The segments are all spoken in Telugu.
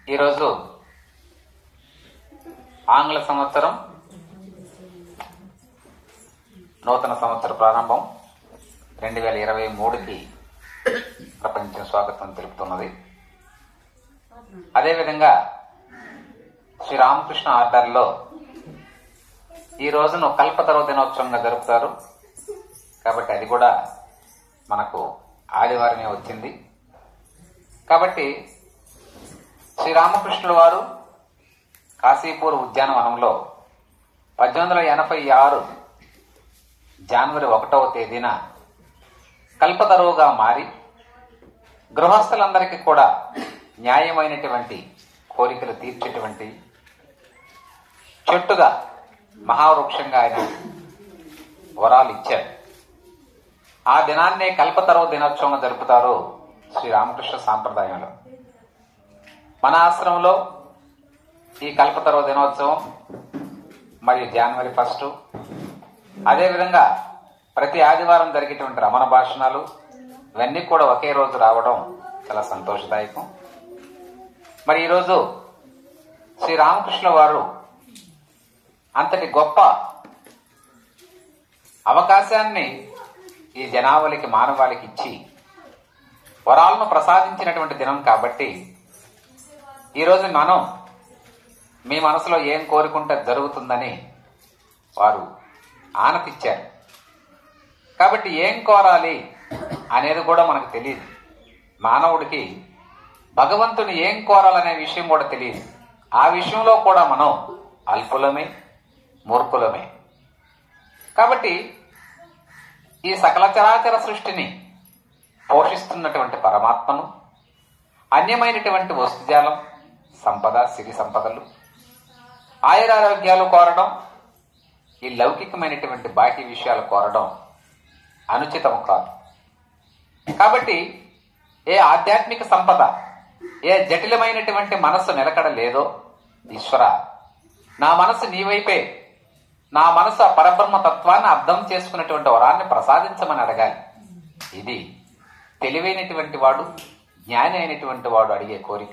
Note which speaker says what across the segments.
Speaker 1: ఈరోజు ఆంగ్ల సంవత్సరం నూతన సంవత్సర ప్రారంభం రెండు వేల ఇరవై మూడుకి ప్రపంచం స్వాగతం తెలుపుతున్నది అదేవిధంగా శ్రీరామకృష్ణ ఆర్డర్లో ఈ రోజును కల్పతరవ దినోత్సవంగా జరుపుతారు కాబట్టి అది కూడా మనకు ఆదివారమే వచ్చింది కాబట్టి శ్రీరామకృష్ణుల వారు కాశీపూర్ ఉద్యానవనంలో పద్దెనిమిది వందల ఎనభై ఆరు జనవరి ఒకటవ తేదీన కల్పతరువుగా మారి గృహస్థులందరికీ కూడా న్యాయమైనటువంటి కోరికలు తీర్చేటువంటి చెట్టుగా మహావృక్షంగా ఆయన వరాలు ఇచ్చారు ఆ దినాన్నే కల్పతరువు దినోత్సవంగా జరుపుతారు శ్రీరామకృష్ణ సాంప్రదాయంలో మన ఆశ్రమంలో ఈ కల్పతరువు దినోత్సవం మరియు జనవరి ఫస్ట్ అదేవిధంగా ప్రతి ఆదివారం జరిగేటువంటి రమణ భాషణాలు ఇవన్నీ కూడా ఒకే రోజు రావడం చాలా సంతోషదాయకం మరి ఈరోజు శ్రీరామకృష్ణ వారు అంతటి గొప్ప అవకాశాన్ని ఈ జనావళికి మానవాళికి ఇచ్చి వరాలను ప్రసాదించినటువంటి దినం కాబట్టి ఈరోజు మనం మీ మనసులో ఏం కోరుకుంటే జరుగుతుందని వారు ఆనతిచ్చారు కాబట్టి ఏం కోరాలి అనేది కూడా మనకు తెలియదు మానవుడికి భగవంతుని ఏం కోరాలనే విషయం కూడా తెలియదు ఆ విషయంలో కూడా మనం అల్పులమే మూర్ఖులమే కాబట్టి ఈ సకల చరాచర సృష్టిని పోషిస్తున్నటువంటి పరమాత్మను అన్యమైనటువంటి వస్తుజాలం సంపద సిరి సంపదలు ఆయురారోగ్యాలు కోరడం ఈ లౌకికమైనటువంటి బాహ్య విషయాలు కోరడం అనుచితం కాదు కాబట్టి ఏ ఆధ్యాత్మిక సంపద ఏ జటిలమైనటువంటి మనస్సు నిలకడ లేదో ఈశ్వర నా మనసు నీ వైపే నా మనసు ఆ పరబ్రహ్మ తత్వాన్ని అర్థం చేసుకున్నటువంటి వరాన్ని ప్రసాదించమని అడగాలి ఇది తెలివైనటువంటి వాడు జ్ఞాని అయినటువంటి వాడు అడిగే కోరిక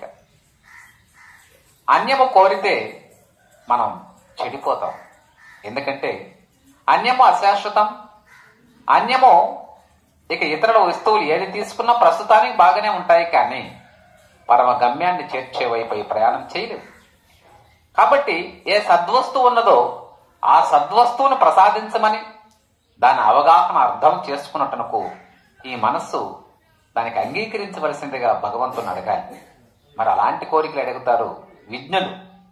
Speaker 1: అన్యము కోరితే మనం చెడిపోతాం ఎందుకంటే అన్యము అశాశ్వతం అన్యము ఇక ఇతరుల వస్తువులు ఏది తీసుకున్నా ప్రస్తుతానికి బాగానే ఉంటాయి కానీ పరమ గమ్యాన్ని చేర్చే వైపు ప్రయాణం చేయలేదు కాబట్టి ఏ సద్వస్తువు ఉన్నదో ఆ సద్వస్తువును ప్రసాదించమని దాని అవగాహన అర్థం చేసుకున్నట్టునకు ఈ మనస్సు దానికి అంగీకరించవలసిందిగా భగవంతుని అడగాలి మరి అలాంటి కోరికలు అడుగుతారు విజ్ఞులు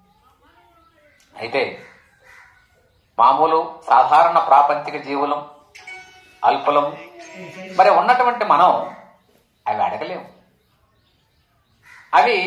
Speaker 1: అయితే మామూలు సాధారణ ప్రాపంచిక జీవులం అల్పులం మరి ఉన్నటువంటి మనం అవి అడగలేము అవి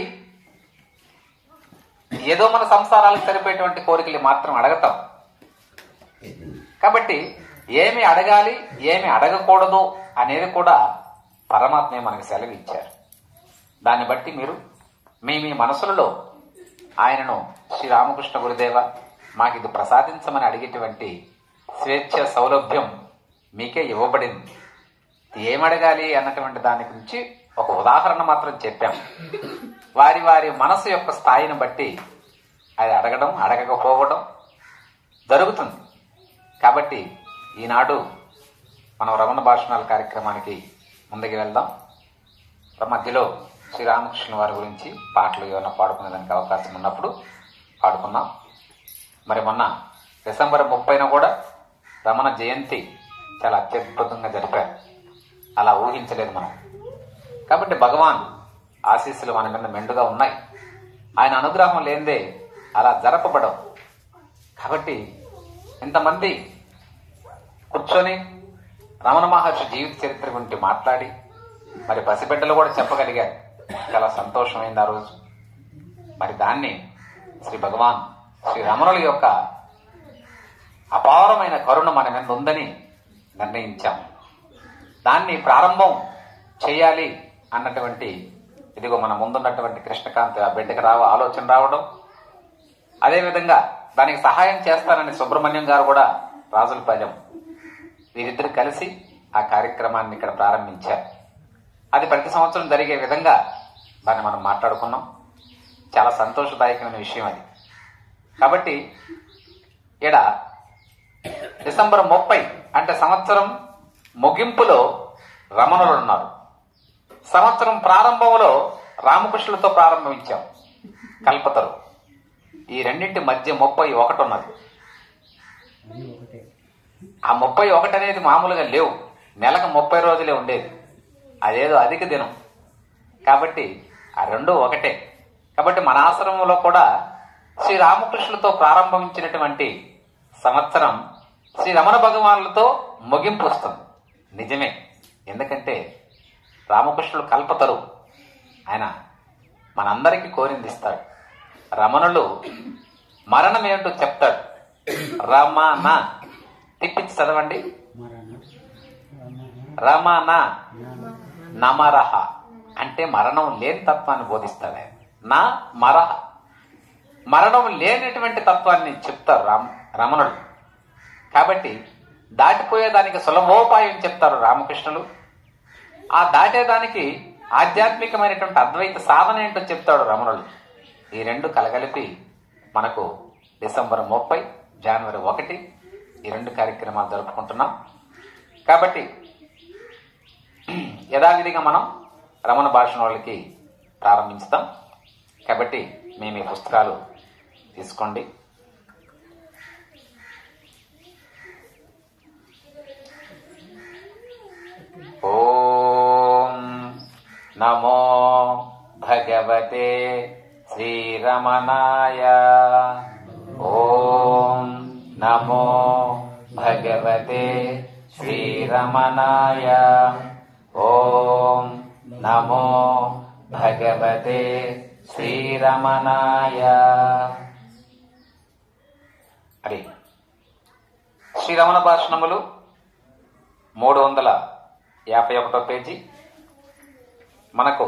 Speaker 1: ఏదో మన సంసారాలకు సరిపోయేటువంటి కోరికలు మాత్రం అడగతాం కాబట్టి ఏమి అడగాలి ఏమి అడగకూడదు అనేది కూడా పరమాత్మే మనకు సెలవు ఇచ్చారు దాన్ని బట్టి మీరు మీ మీ మనసులలో ఆయనను శ్రీరామకృష్ణ గురుదేవ మాకు ఇది ప్రసాదించమని అడిగేటువంటి స్వేచ్ఛ సౌలభ్యం మీకే ఇవ్వబడింది ఏమడగాలి అన్నటువంటి దాని గురించి ఒక ఉదాహరణ మాత్రం చెప్పాం వారి వారి మనసు యొక్క స్థాయిని బట్టి అది అడగడం అడగకపోవడం జరుగుతుంది కాబట్టి ఈనాడు మనం రమణ భాషణాల కార్యక్రమానికి ముందుకు వెళ్దాం మధ్యలో శ్రీరామకృష్ణ వారి గురించి పాటలు ఏమైనా పాడుకునేదానికి అవకాశం ఉన్నప్పుడు పాడుకున్నాం మరి మొన్న డిసెంబర్ ముప్పైన కూడా రమణ జయంతి చాలా అత్యద్భుతంగా జరిపారు అలా ఊహించలేదు మనం కాబట్టి భగవాన్ ఆశీస్సులు మన మీద మెండుగా ఉన్నాయి ఆయన అనుగ్రహం లేనిదే అలా జరపబడవు కాబట్టి ఇంతమంది కూర్చొని రమణ మహర్షి జీవిత చరిత్ర గురించి మాట్లాడి మరి పసిబిడ్డలు కూడా చెప్పగలిగారు చాలా సంతోషమైంది ఆ రోజు మరి దాన్ని శ్రీ భగవాన్ శ్రీ రమణుల యొక్క అపారమైన కరుణ మన మీద ఉందని నిర్ణయించాం దాన్ని ప్రారంభం చేయాలి అన్నటువంటి ఇదిగో మన ముందున్నటువంటి కృష్ణకాంత్ ఆ బిడ్డకి రావ ఆలోచన రావడం అదేవిధంగా దానికి సహాయం చేస్తానని సుబ్రహ్మణ్యం గారు కూడా రాజులపాలెం వీరిద్దరు కలిసి ఆ కార్యక్రమాన్ని ఇక్కడ ప్రారంభించారు అది ప్రతి సంవత్సరం జరిగే విధంగా దాన్ని మనం మాట్లాడుకున్నాం చాలా సంతోషదాయకమైన విషయం అది కాబట్టి ఇక్కడ డిసెంబర్ ముప్పై అంటే సంవత్సరం ముగింపులో రమణులు ఉన్నారు సంవత్సరం ప్రారంభంలో రామకృష్ణులతో ప్రారంభించాం కల్పతరు ఈ రెండింటి మధ్య ముప్పై ఒకటి ఉన్నది
Speaker 2: అన్నీ ఒకటే
Speaker 1: ఆ ముప్పై ఒకటి అనేది మామూలుగా లేవు నెలకు ముప్పై రోజులే ఉండేది అదేదో అధిక దినం కాబట్టి ఆ రెండు ఒకటే కాబట్టి మన ఆశ్రమంలో కూడా శ్రీ రామకృష్ణులతో ప్రారంభించినటువంటి సంవత్సరం శ్రీ రమణ భగవానులతో ముగింపు వస్తుంది నిజమే ఎందుకంటే రామకృష్ణులు కల్పతరు ఆయన మనందరికీ కోరింది ఇస్తాడు రమణులు మరణం ఏమిటో చెప్తాడు రమణ తిప్పించి చదవండి
Speaker 2: మరణ
Speaker 1: రమణ
Speaker 2: రమణ
Speaker 1: నమరహ అంటే మరణం లేని తత్వాన్ని బోధిస్తాడు ఆయన నా మరహ మరణం లేనటువంటి తత్వాన్ని చెప్తారు రామ రమణుడు కాబట్టి దాటిపోయేదానికి సులభోపాయం చెప్తారు రామకృష్ణులు ఆ దాటేదానికి ఆధ్యాత్మికమైనటువంటి అద్వైత సాధన ఏంటో చెప్తాడు రమణుడు ఈ రెండు కలగలిపి మనకు డిసెంబర్ ముప్పై జనవరి ఒకటి ఈ రెండు కార్యక్రమాలు జరుపుకుంటున్నాం కాబట్టి యథావిధిగా మనం రమణ భాషణ వాళ్ళకి ప్రారంభించుతాం కాబట్టి మేము ఈ పుస్తకాలు తీసుకోండి ఓం నమో భగవతే శ్రీరమణాయ ఓం నమో భగవతే శ్రీరమణాయ ఓం నమో భగవతే శ్రీరమణాయ అది శ్రీరమణ భాషణములు మూడు వందల యాభై ఒకటో పేజీ మనకు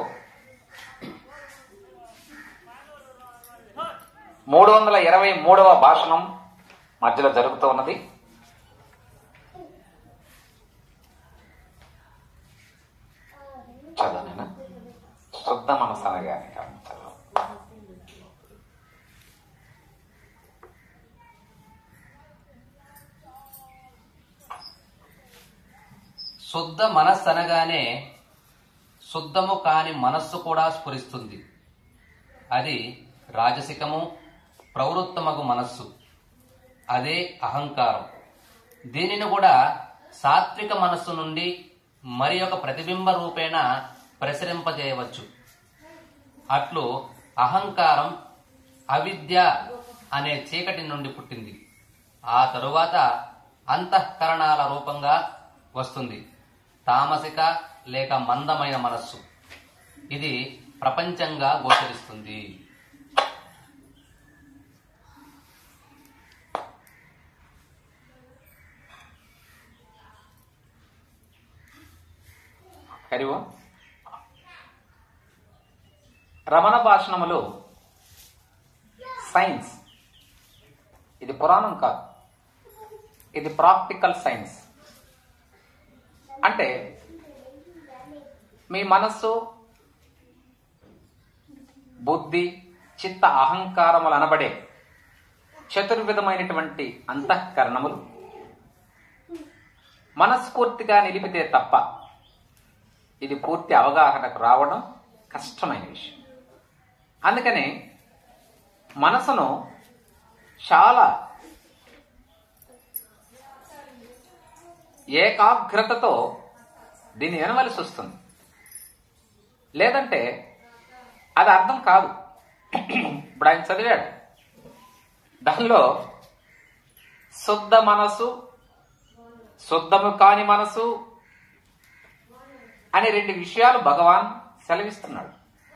Speaker 1: మూడు వందల ఇరవై మూడవ భాషణం మధ్యలో జరుగుతూ ఉన్నది చదవనేనా శుద్ధ మనసు అనగానే కాదు, చదవ.
Speaker 3: శుద్ధ మనస్సు అనగానే శుద్ధము కాని మనస్సు కూడా స్ఫురిస్తుంది అది రాజసికము ప్రవృత్తమగు మనస్సు అదే అహంకారం దీనిని కూడా సాత్విక మనస్సు నుండి మరి ఒక ప్రతిబింబ రూపేణ ప్రసరింపజేయవచ్చు అట్లు అహంకారం అవిద్య అనే చీకటి నుండి పుట్టింది ఆ తరువాత అంతఃకరణాల రూపంగా వస్తుంది తామసిక లేక మందమైన మనస్సు ఇది ప్రపంచంగా గోచరిస్తుంది
Speaker 1: హరి ఓం రమణ భాషణములు సైన్స్ ఇది పురాణం కాదు ఇది ప్రాక్టికల్ సైన్స్ అంటే మీ మనస్సు బుద్ధి చిత్త అహంకారములు అనబడే చతుర్విధమైనటువంటి అంతఃకరణములు మనస్ఫూర్తిగా నిలిపితే తప్ప ఇది పూర్తి అవగాహనకు రావడం కష్టమైన విషయం అందుకని మనసును చాలా ఏకాగ్రతతో దీన్ని వినవలసి వస్తుంది లేదంటే అది అర్థం కాదు ఇప్పుడు ఆయన చదివాడు దానిలో శుద్ధ మనసు శుద్ధము కాని మనసు అనే రెండు విషయాలు భగవాన్ సెలవిస్తున్నాడు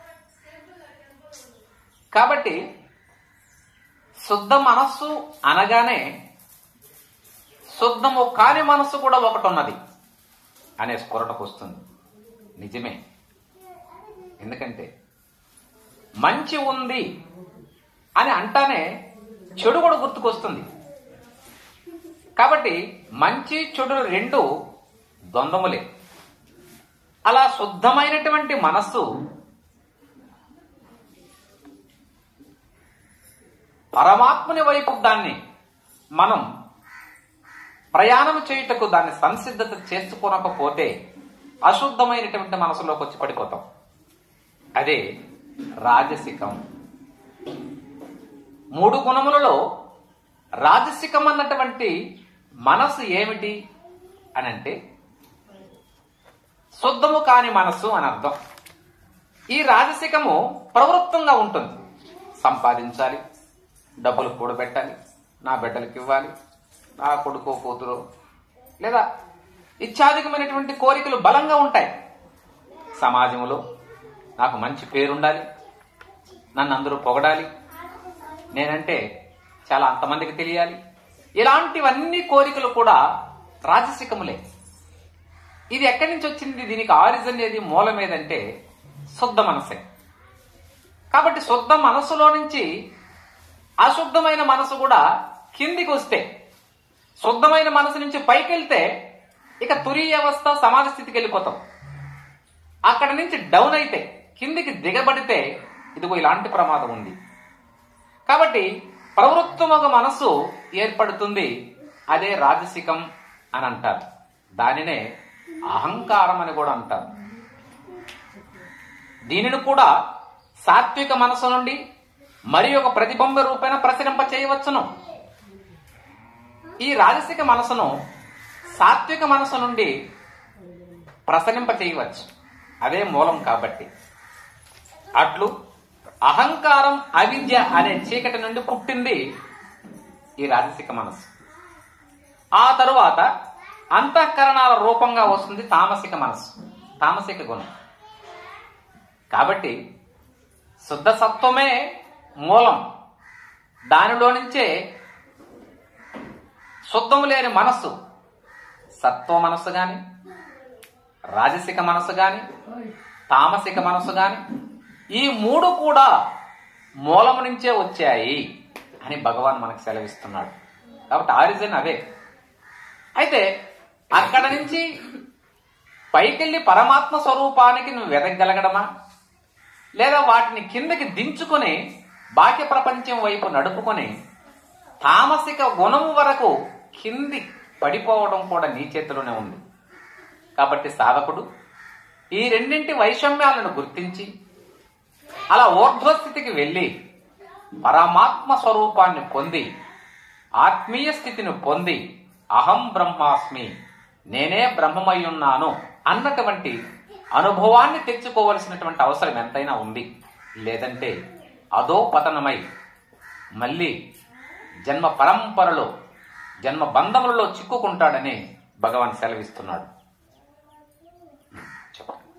Speaker 1: కాబట్టి శుద్ధ మనస్సు అనగానే శుద్ధము కాని మనస్సు కూడా ఒకటి ఉన్నది అనే స్ఫురణకు వస్తుంది నిజమే ఎందుకంటే మంచి ఉంది అని అంటానే చెడు కూడా గుర్తుకొస్తుంది కాబట్టి మంచి చెడులు రెండు ద్వంద్వములే అలా శుద్ధమైనటువంటి మనస్సు పరమాత్ముని వైపు దాన్ని మనం ప్రయాణం చేయుటకు దాన్ని సంసిద్ధత చేసుకోనకపోతే అశుద్ధమైనటువంటి మనసులోకి వచ్చి పడిపోతాం అదే రాజసికం మూడు గుణములలో రాజసికం అన్నటువంటి మనసు ఏమిటి అని అంటే శుద్ధము కాని మనస్సు అని అర్థం ఈ రాజసికము ప్రవృత్తంగా ఉంటుంది సంపాదించాలి డబ్బులు కూడబెట్టాలి నా బిడ్డలకు ఇవ్వాలి నా కొడుకో కూతురు లేదా ఇచ్ఛాధికమైనటువంటి కోరికలు బలంగా ఉంటాయి సమాజంలో నాకు మంచి పేరుండాలి నన్ను అందరూ పొగడాలి నేనంటే చాలా అంతమందికి తెలియాలి ఇలాంటివన్నీ కోరికలు కూడా రాజసికములే ఇది ఎక్కడి నుంచి వచ్చింది దీనికి ఆరిజన్ ఏది మూలం ఏదంటే శుద్ధ మనసే కాబట్టి శుద్ధ మనసులో నుంచి అశుద్ధమైన మనసు కూడా కిందికి వస్తే శుద్ధమైన మనసు నుంచి పైకి వెళ్తే ఇక తురీయ అవస్థ సమాధి స్థితికి వెళ్ళిపోతాం అక్కడ నుంచి డౌన్ అయితే కిందికి దిగబడితే ఇదిగో ఇలాంటి ప్రమాదం ఉంది కాబట్టి ప్రవృత్తమొక మనస్సు ఏర్పడుతుంది అదే రాజసికం అని అంటారు దానినే అహంకారం అని కూడా అంటారు దీనిని కూడా సాత్విక మనసు నుండి మరి ఒక ప్రతిబింబ రూపేణ ప్రసరింప చేయవచ్చును ఈ రాజసిక మనసును సాత్విక మనసు నుండి ప్రసరింప చేయవచ్చు అదే మూలం కాబట్టి అట్లు అహంకారం అవిద్య అనే చీకటి నుండి పుట్టింది ఈ రాజసిక మనసు ఆ తరువాత అంతఃకరణాల రూపంగా వస్తుంది తామసిక మనసు తామసిక గుణం కాబట్టి శుద్ధ సత్వమే మూలం దానిలో నుంచే శుద్ధము లేని మనస్సు సత్వ మనస్సు గాని రాజసిక మనస్సు గాని తామసిక మనస్సు గాని ఈ మూడు కూడా మూలము నుంచే వచ్చాయి అని భగవాన్ మనకు సెలవిస్తున్నాడు కాబట్టి ఆరిజిన్ అవే అయితే అక్కడ నుంచి పైకెళ్ళి పరమాత్మ స్వరూపానికి నువ్వు వెదగలగడమా లేదా వాటిని కిందకి దించుకొని బాహ్య ప్రపంచం వైపు నడుపుకొని తామసిక గుణము వరకు కింది పడిపోవడం కూడా నీ చేతిలోనే ఉంది కాబట్టి సాధకుడు ఈ రెండింటి వైషమ్యాలను గుర్తించి అలా ఊర్ధ్వస్థితికి వెళ్ళి పరమాత్మ స్వరూపాన్ని పొంది ఆత్మీయ స్థితిని పొంది అహం బ్రహ్మాస్మి నేనే బ్రహ్మమయ్యున్నాను అన్నటువంటి అనుభవాన్ని తెచ్చుకోవలసినటువంటి అవసరం ఎంతైనా ఉంది లేదంటే అదో పతనమై మళ్ళీ జన్మ పరంపరలో జన్మ బంధములలో చిక్కుకుంటాడని భగవాన్ సెలవిస్తున్నాడు చెప్పండి